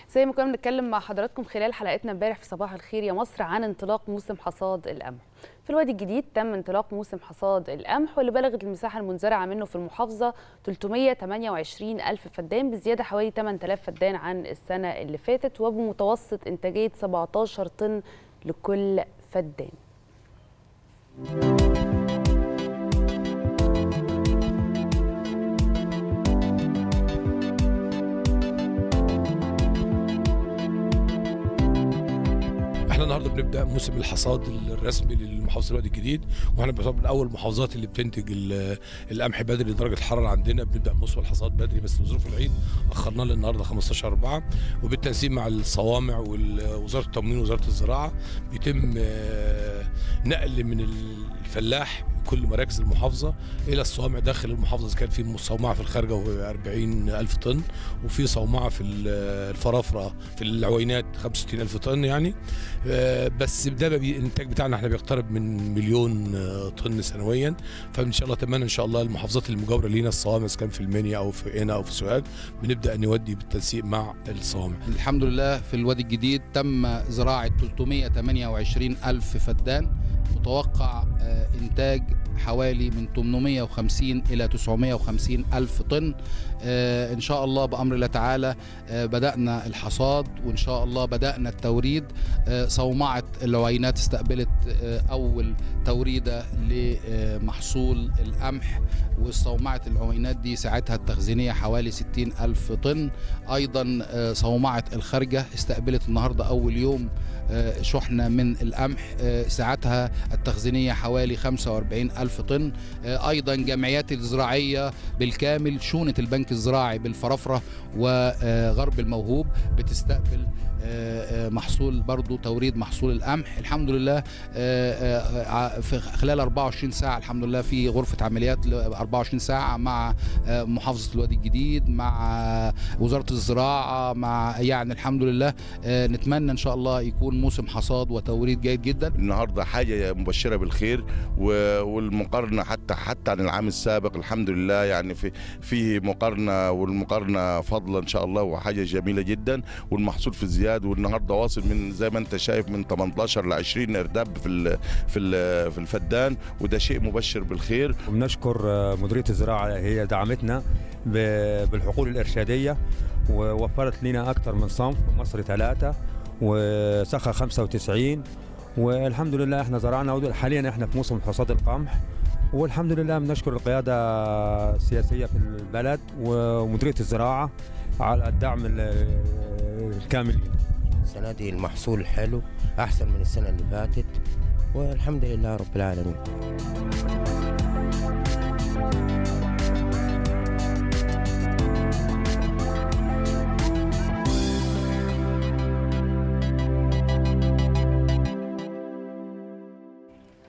زي ما كنا بنتكلم مع حضراتكم خلال حلقتنا امبارح في صباح الخير يا مصر عن انطلاق موسم حصاد القمح في الوادي الجديد تم انطلاق موسم حصاد القمح واللي بلغت المساحه المنزرعه منه في المحافظه 328 الف فدان بزياده حوالي 8000 فدان عن السنه اللي فاتت وبمتوسط انتاجيه 17 طن لكل فدان احنا النهارده بنبدا موسم الحصاد الرسمي للمحافظه الوادي الجديد واحنا بنعتبر من اول المحافظات اللي بتنتج ال- القمح بدري درجه الحراره عندنا بنبدا موسم الحصاد بدري بس لظروف العيد اخرناه للنهارده 15 4 وبالتنسيق مع الصوامع ووزاره التموين ووزاره الزراعه بيتم آه، نقل من الفلاح كل مراكز المحافظه الى الصوامع داخل المحافظه إذا كان في صومعه في الخارجه وهو 40 الف طن وفي صومعه في ال- الفرافره في العوينات 65 الف طن يعني آه، بس ده بي- الانتاج بتاعنا احنا بيقترب من مليون آه، طن سنويا فان شاء الله اتمنى ان شاء الله المحافظات المجاوره لينا الصوامع إذا كان في المنيا او في قنا او في سوهاج بنبدا نودي بالتنسيق مع الصوامع الحمد لله في الوادي الجديد تم زراعة 328 ألف فدان متوقع آه، إنتاج حوالي من 850 إلى 950 ألف طن آه، إن شاء الله بأمر الله تعالى آه، بدأنا الحصاد وإن شاء الله بدأنا التوريد آه، صومعة العوينات استقبلت آه، أول توريدة لمحصول القمح وصومعة العوينات دي ساعتها التخزينية حوالي 60 ألف طن أيضا آه، صومعة الخارجة استقبلت النهاردة أول يوم آه، شحنة من القمح آه، ساعتها التخزينية حوالي 45 ألف طن آه، أيضا جمعيات الزراعية بالكامل شونة البنك الزراعي بالفرافرة وغرب الموهوب بتستقبل آه، آه، محصول برضو توريد محصول القمح الحمد لله آه، آه، ع- في خلال 24 ساعة الحمد لله في غرفة عمليات ل 24 ساعة مع آه، محافظة الوادي الجديد مع وزارة الزراعة مع يعني الحمد لله آه، نتمنى إن شاء الله يكون موسم حصاد وتوريد جيد جدا النهارده حاجه مبشره بالخير و- والمقارنه حتى حتى عن العام السابق الحمد لله يعني في في مقارنه والمقارنه فضلا ان شاء الله وحاجه جميله جدا والمحصول في ازدياد والنهارده واصل من زي ما انت شايف من 18 ل 20 ارداب في ال في ال في الفدان وده شيء مبشر بالخير وبنشكر آه، مديريه الزراعه هي دعمتنا ب- بالحقول الارشاديه ووفرت لنا اكثر من صنف مصر ثلاثه وسخا 95 والحمد لله احنا زرعنا ود- حاليا احنا في موسم حصاد القمح والحمد لله بنشكر القياده السياسيه في البلد ومديريه الزراعه على الدعم ال- الكامل السنة دي المحصول حلو أحسن من السنة اللي فاتت والحمد لله رب العالمين